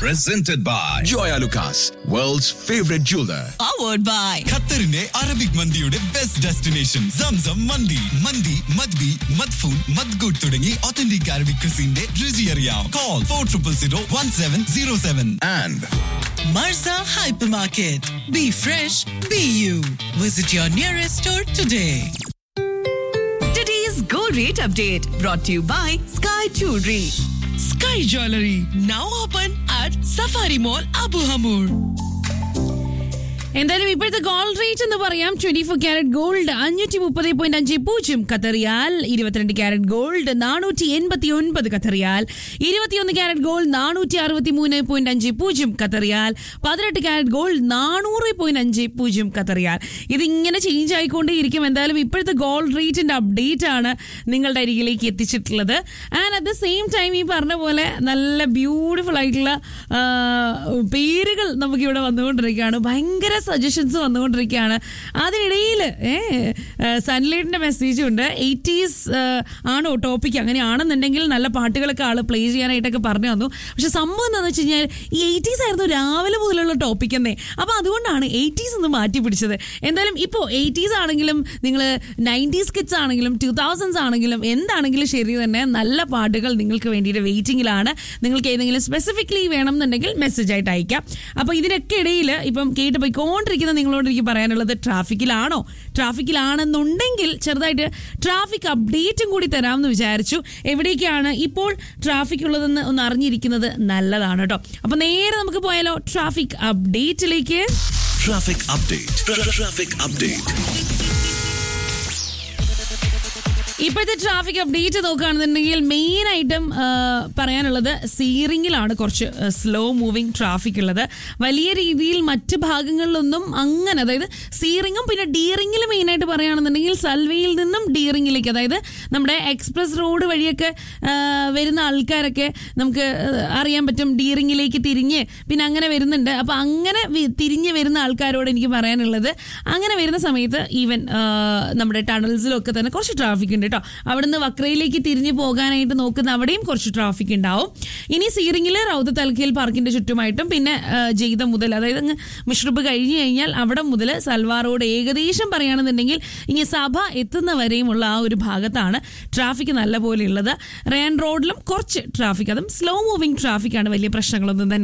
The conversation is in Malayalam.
presented by Joya Lucas, world's favorite jeweler. powered by ഖത്തറിന്റെ അറബിക് മന്തിയുടെ ബെസ്റ്റ് ഡെസ്റ്റിനേഷൻ സംസം മന്തി മന്തി മദ്ബി മദ്ഫൂൻ മദ്ഗുഡ് തുടങ്ങി ഒത്തന്റിക് അറബിക് ക്രിസിന്റെ രുചി അറിയാം call four triple zero one seven zero seven And Marza Hypermarket. Be fresh, be you. Visit your nearest store today. Today's gold rate update brought to you by Sky Jewelry. Sky Jewelry now open at Safari Mall Abu Hamur. എന്തായാലും ഇപ്പോഴത്തെ ഗോൾഡ് റേറ്റ് എന്ന് പറയാം ട്വന്റി ഫോർ ക്യാരറ്റ് ഗോൾഡ് അഞ്ഞൂറ്റി മുപ്പത് പോയിന്റ് അഞ്ച് പൂജ്യം കത്തറിയാൽ ഇരുപത്തിരണ്ട് ക്യാരറ്റ് ഗോൾഡ് നാനൂറ്റി എൺപത്തി ഒൻപത് കത്തറിയാൽ ഇരുപത്തിയൊന്ന് ക്യാരറ്റ് ഗോൾഡ് നാനൂറ്റി അറുപത്തി മൂന്ന് പോയിന്റ് അഞ്ച് പൂജ്യം കത്തറിയാൽ പതിനെട്ട് ക്യാരറ്റ് ഗോൾഡ് നാനൂറ് പോയിന്റ് അഞ്ച് പൂജ്യം കത്തറിയാൽ ഇതിങ്ങനെ ചേഞ്ച് ആയിക്കൊണ്ടേയിരിക്കും എന്തായാലും ഇപ്പോഴത്തെ ഗോൾഡ് റേറ്റിന്റെ അപ്ഡേറ്റ് ആണ് നിങ്ങളുടെ അരികിലേക്ക് എത്തിച്ചിട്ടുള്ളത് and at the same time ഈ പറഞ്ഞ പോലെ നല്ല ബ്യൂട്ടിഫുൾ ആയിട്ടുള്ള ആ, പേരുകൾ നമുക്കിവിടെ വന്നുകൊണ്ടിരിക്കുകയാണ് ഭയങ്കര സജഷൻസ് വന്നുകൊണ്ടിരിക്കുകയാണ് അതിനിടയിൽ സൺലൈറ്റിന്റെ മെസ്സേജും ഉണ്ട് എയ്റ്റീസ് ആണോ ടോപ്പിക് അങ്ങനെയാണെന്നുണ്ടെങ്കിൽ നല്ല പാട്ടുകളൊക്കെ ആള് പ്ലേ ചെയ്യാനായിട്ടൊക്കെ പറഞ്ഞു തന്നു പക്ഷെ സംഭവം എന്താണെന്ന് വെച്ച് കഴിഞ്ഞാൽ ഈ എയ്റ്റീസ് ആയിരുന്നു രാവിലെ മുതലുള്ള ടോപ്പിക് എന്നേ അപ്പോൾ അതുകൊണ്ടാണ് എയ്റ്റീസ് ഒന്ന് മാറ്റി പിടിച്ചത് എന്തായാലും ഇപ്പോൾ എയ്റ്റീസ് ആണെങ്കിലും നിങ്ങൾ നയൻറ്റീസ് കിഡ്സ് ആണെങ്കിലും ടു തൗസൻഡ്സ് ആണെങ്കിലും എന്താണെങ്കിലും ശരി തന്നെ നല്ല പാട്ടുകൾ നിങ്ങൾക്ക് വേണ്ടിയിട്ട് വെയിറ്റിംഗിലാണ് നിങ്ങൾക്ക് ഏതെങ്കിലും സ്പെസിഫിക്കലി വേണം എന്നുണ്ടെങ്കിൽ മെസ്സേജ് ആയിട്ട് അയക്കാം അപ്പോൾ ഇതിനൊക്കെ ഇടയിൽ ഇപ്പം കേട്ട് പോയിക്കൊണ്ടിരിക്കുന്ന നിങ്ങളോട് എനിക്ക് പറയാനുള്ളത് ട്രാഫിക്കിലാണോ ട്രാഫിക്കിലാണെന്നുണ്ടെങ്കിൽ ചെറുതായിട്ട് ട്രാഫിക് അപ്ഡേറ്റും കൂടി തരാമെന്ന് വിചാരിച്ചു എവിടേക്കാണ് ഇപ്പോൾ ട്രാഫിക് ഉള്ളതെന്ന് ഒന്ന് അറിഞ്ഞിരിക്കുന്നത് നല്ലതാണ് കേട്ടോ അപ്പോൾ നേരെ നമുക്ക് പോയാലോ ട്രാഫിക് അപ്ഡേറ്റിലേക്ക് traffic update. Tra- traffic update. ഇപ്പോഴത്തെ ട്രാഫിക് അപ്ഡേറ്റ് നോക്കുകയാണെന്നുണ്ടെങ്കിൽ മെയിൻ ആയിട്ടും ആ, പറയാനുള്ളത് സീറിങ്ങിലാണ് കുറച്ച് സ്ലോ മൂവിങ് ട്രാഫിക് ഉള്ളത് വലിയ രീതിയിൽ മറ്റ് ഭാഗങ്ങളിലൊന്നും അങ്ങനെ അതായത് സീറിങ്ങും പിന്നെ ഡീറിങ്ങിൽ മെയിനായിട്ട് പറയുകയാണെന്നുണ്ടെങ്കിൽ സൽവയിൽ നിന്നും ഡീറിങ്ങിലേക്ക് അതായത് നമ്മുടെ എക്സ്പ്രസ് റോഡ് വഴിയൊക്കെ ആ, വരുന്ന ആൾക്കാരൊക്കെ നമുക്ക് ആ, അറിയാൻ പറ്റും ഡീറിങ്ങിലേക്ക് തിരിഞ്ഞ് പിന്നെ അങ്ങനെ വരുന്നുണ്ട് അപ്പോൾ അങ്ങനെ വി- തിരിഞ്ഞ് വരുന്ന ആൾക്കാരോട് എനിക്ക് പറയാനുള്ളത് അങ്ങനെ വരുന്ന സമയത്ത് ഈവൻ നമ്മുടെ ടണൽസിലൊക്കെ തന്നെ കുറച്ച് ട്രാഫിക് ഉണ്ട് കേട്ടോ അവിടുന്ന് വക്രയിലേക്ക് തിരിഞ്ഞ് പോകാനായിട്ട് നോക്കുന്ന അവിടെയും കുറച്ച് ട്രാഫിക് ഉണ്ടാവും ഇനി സീറിങ്ങിൽ റൗദ തൽഖേൽ പാർക്കിന്റെ ചുറ്റുമായിട്ടും പിന്നെ ആ, ജെയ്ത മുതൽ അതായത് അങ്ങ് മിഷ്റുബ് കഴിഞ്ഞു കഴിഞ്ഞാൽ അവിടെ മുതൽ സൽവാർ റോഡ് ഏകദേശം പറയുകയാണെന്നുണ്ടെങ്കിൽ ഇനി സഭ എത്തുന്ന വരെയുമുള്ള ആ ഒരു ഭാഗത്താണ് ട്രാഫിക് നല്ല പോലെ ഉള്ളത് റേൺ റോഡിലും കുറച്ച് ട്രാഫിക് അതും സ്ലോ മൂവിങ് ട്രാഫിക് ആണ് വലിയ പ്രശ്നങ്ങളൊന്നും തന്നെ